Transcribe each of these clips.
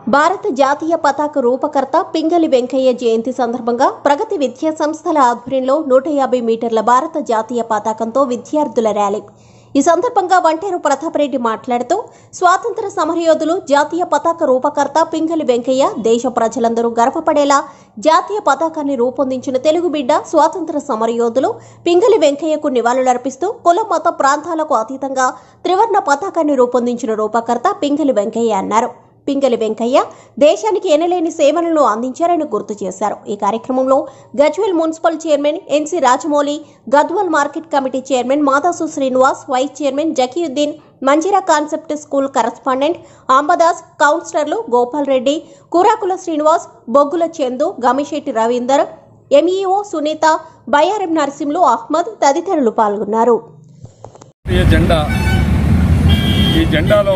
భారత జాతీయ పతాక రూపకర్త పింగళి వెంకయ్య జయంతి సందర్భంగా ప్రగతి విద్యా సంస్థల ఆధ్వర్యంలో నూట యాభై మీటర్ల భారత జాతీయ పతాకంతో విద్యార్థుల ర్యాలీ ఈ సందర్భంగా వంటేరు ప్రతాపరెడ్డి మాట్లాడుతూ స్వాతంత్ర సమరయోధులు జాతీయ పతాక రూపకర్త పింగళి వెంకయ్య దేశ ప్రజలందరూ గర్వపడేలా జాతీయ పతాకాన్ని రూపొందించిన తెలుగు బిడ్డ స్వాతంత్ర సమరయోధులు పింగళి వెంకయ్యకు నివాళులర్పిస్తూ కుల మత ప్రాంతాలకు అతీతంగా త్రివర్ణ పతాకాన్ని రూపొందించిన రూపకర్త పింగళి వెంకయ్య అన్నారు పింగళి వెంకయ్య దేశానికి ఎనలేని సేవలను అందించారని గుర్తు చేశారు ఈ కార్యక్రమంలో Gajwel municipal chairman NC Rajamouli Gadwal market committee chairman Madasu Srinivas vice chairman Zakiuddin Manjira concept school correspondent Ambadas కౌన్సిలర్లు గోపాల్ రెడ్డి కూరాకుల శ్రీనివాస్ బొగ్గుల చందు గమిశెట్టి రవీందర్ ఎంఈఓ సునీత బయ్యారం నరసింహులు అహ్మద్ తదితరులు పాల్గొన్నారు జాతీయ జెండా ఈ జెండాలో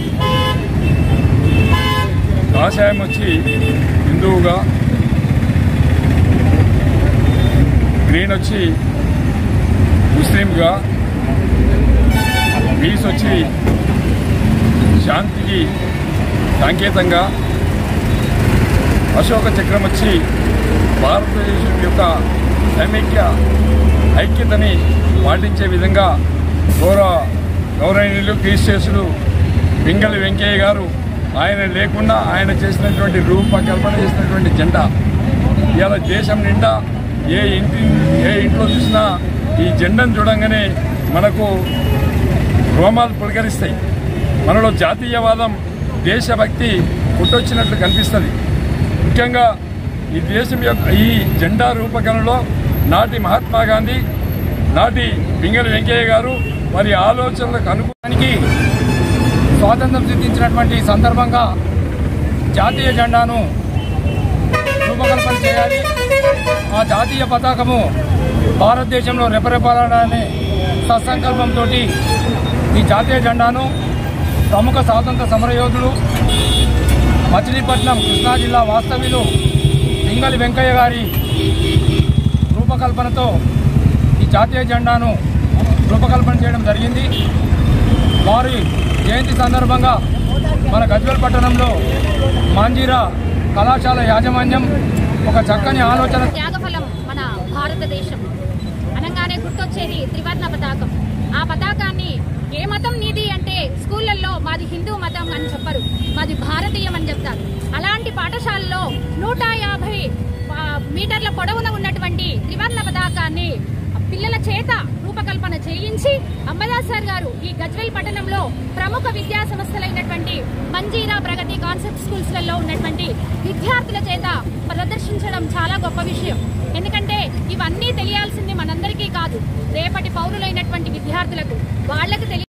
కాషాయం వచ్చి హిందువుగా గ్రీన్ వచ్చి ముస్లింగా పీస్ వచ్చి శాంతికి సంకేతంగా అశోక చక్రం వచ్చి భారతదేశం యొక్క సమైక్య ఐక్యతని పాటించే విధంగా గౌరవ గౌరవనీయులు క్రీస్టేసులు పింగళి వెంకయ్య గారు ఆయన లేకుండా ఆయన చేసినటువంటి రూపకల్పన చేసినటువంటి జెండా ఇవాళ దేశం నిండా ఏ ఇంటి ఏ ఇంట్లో చూసినా ఈ జెండాను చూడంగానే మనకు రోమాలు పులకరిస్తాయి మనలో జాతీయవాదం దేశభక్తి పుట్టొచ్చినట్లు కనిపిస్తుంది ముఖ్యంగా ఈ దేశం యొక్క ఈ జెండా రూపకరణలో నాటి మహాత్మా గాంధీ నాటి పింగళి వెంకయ్య గారు వారి ఆలోచనలకు అనుగుణానికి స్వాతంత్రం సిద్ధించినటువంటి సందర్భంగా జాతీయ జెండాను రూపకల్పన చేయాలి ఆ జాతీయ పతాకము భారతదేశంలో రెపరెపలాడనే సత్సంకల్పంతో ఈ జాతీయ జెండాను ప్రముఖ స్వాతంత్ర సమరయోధులు మచిలీపట్నం కృష్ణా జిల్లా వాస్తవ్యులు పింగళి వెంకయ్య గారి రూపకల్పనతో ఈ జాతీయ జెండాను రూపకల్పన చేయడం జరిగింది వారి జయంతి సందర్భంగా మన గజ్వెల్ పట్టణంలో మాంజీరా కళాశాల యాజమాన్యం ఒక చక్కని ఆలోచన త్యాగఫలం మన భారతదేశం అనగానే గుర్తొచ్చేది త్రివర్ణ పతాకం ఆ పతాకాన్ని ఏ మతం నీది అంటే స్కూళ్ళల్లో మాది హిందూ మతం అని చెప్పరు మాది భారతీయం అని చెప్తారు అలాంటి పాఠశాలలో నూట యాభై ఆ, మీటర్ల పొడవున ఉన్నటువంటి త్రివర్ణ పతాకాన్ని పిల్లల చేత రూపకల్పన చేయించి అంబదాస్ సార్ గారు ఈ గజ్వెల్ పట్టణంలో ప్రముఖ విద్యా సంస్థలైనటువంటి మంజీరా ప్రగతి కాన్సెప్ట్ స్కూల్స్ లలో ఉన్నటువంటి విద్యార్థుల చేత ప్రదర్శించడం చాలా గొప్ప విషయం ఎందుకంటే ఇవన్నీ తెలియాల్సింది మనందరికీ కాదు రేపటి పౌరులైనటువంటి విద్యార్థులకు వాళ్ళకి తెలియ